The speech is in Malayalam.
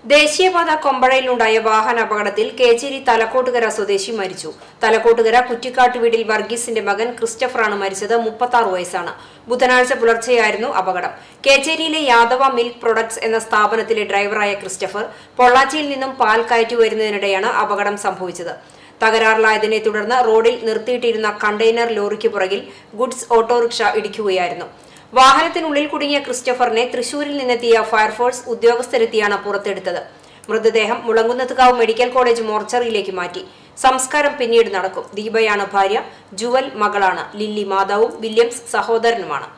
ദേശീയപാത കൊമ്പഴയിലുണ്ടായ വാഹന അപകടത്തിൽ കേച്ചേരി തലക്കോട്ടുകര സ്വദേശി മരിച്ചു തലക്കോട്ടുകര കുറ്റിക്കാട്ട് വീടിൽ വർഗീസിന്റെ മകൻ ക്രിസ്റ്റഫറാണ് മരിച്ചത് മുപ്പത്തി വയസ്സാണ് ബുധനാഴ്ച പുലർച്ചെയായിരുന്നു അപകടം കേച്ചേരിയിലെ യാദവ മിൽക്ക് പ്രൊഡക്ട്സ് എന്ന സ്ഥാപനത്തിലെ ഡ്രൈവറായ ക്രിസ്റ്റഫർ പൊള്ളാച്ചിയിൽ നിന്നും പാൽ കയറ്റി വരുന്നതിനിടെയാണ് അപകടം സംഭവിച്ചത് തകരാറിലായതിനെ തുടർന്ന് റോഡിൽ നിർത്തിയിട്ടിരുന്ന കണ്ടെയ്നർ ലോറിക്ക് പുറകിൽ ഗുഡ്സ് ഓട്ടോറിക്ഷ ഇടിക്കുകയായിരുന്നു വാഹനത്തിനുള്ളിൽ കുടുങ്ങിയ ക്രിസ്റ്റഫറിനെ തൃശൂരിൽ നിന്നെത്തിയ ഫയർഫോഴ്സ് ഉദ്യോഗസ്ഥരെത്തിയാണ് പുറത്തെടുത്തത് മൃതദേഹം മുളങ്കുന്നത്തുകാവ് മെഡിക്കൽ കോളേജ് മോർച്ചറിയിലേക്ക് മാറ്റി സംസ്കാരം പിന്നീട് നടക്കും ദീപയാണ് ഭാര്യ ജുവൽ മകളാണ് ലില്ലി മാതാവും വില്യംസ് സഹോദരനുമാണ്